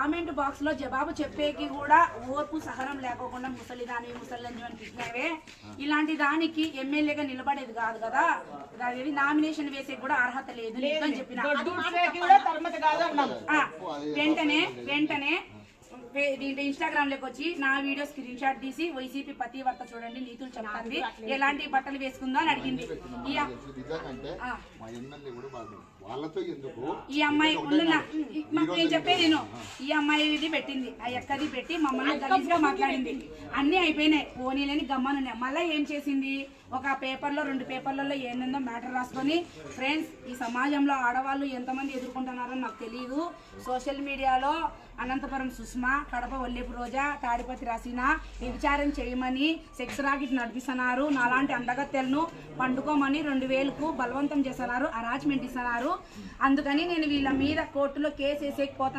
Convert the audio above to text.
Comment box లో జవాబు చెప్పేకి కూడా ఓర్పు సహనం లేకోకుండా ముసలి దాని ముసలి అని తిట్టినవే ఇలాంటి దానికి ఎమ్మెల్యేగా నిలబడేది కాదు కదా అది నామినేషన్ వేసే కూడా అర్హత లేదు నీకు అని చెప్పిన దొడ్డు కూడా తర్మత కాదు అన్నాం ఆ, వెంటనే వెంటనే వే- దీంట్లో ఇన్స్టాగ్రామ్ లోకి వచ్చి నా వీడియో స్క్రీన్ షాట్ తీసి వైసీపీ పతి వర్త చూడండి నీతులు చెప్తుంది ఎలాంటి బట్టలు వేసుకుందో అని అడిగింది ఈ అ- నిజంగంటే ఆ. మా ఎమ్మెల్యే కూడా వాళ్ళు వాళ్ళతో ఎందుకు ఈ అమ్మాయి ఉండు నా- ఈ- మా- నేను చెప్పేది విను. ఈ అమ్మాయి ఇది పెట్టింది ఆ ఎక్కది పెట్టి మమ్మల్ని గలీజ్ గా మాట్లాడింది అన్ని అయిపోయినాయి పోనీలని గమ్మనున్నాయి మళ్ళీ ఏం చేసింది ఒక పేపర్లో రెండు పేపర్లలో ఏందో మ్యాటర్ రాసుకొని ఫ్రెండ్స్ ఈ సమాజంలో ఆడవాళ్ళు ఎంతమంది ఎదుర్కొంటున్నారో నాకు తెలియదు సోషల్ మీడియాలో అనంతపురం సుష్మా కడప వల్లేపు రోజా తాడిపతి రాసిన విచారం చేయమని సెక్స్ రాకెట్ నడిపిస్తున్నారు నాలాంటి అందగత్తెలను పండుకోమని రెండు వేలకు బలవంతం చేస్తున్నారు అరాచ్మెంట్ ఇస్తున్నారు అందుకని నేను వీళ్ళ మీద కోర్టులో కేసు వేసేకపోతాను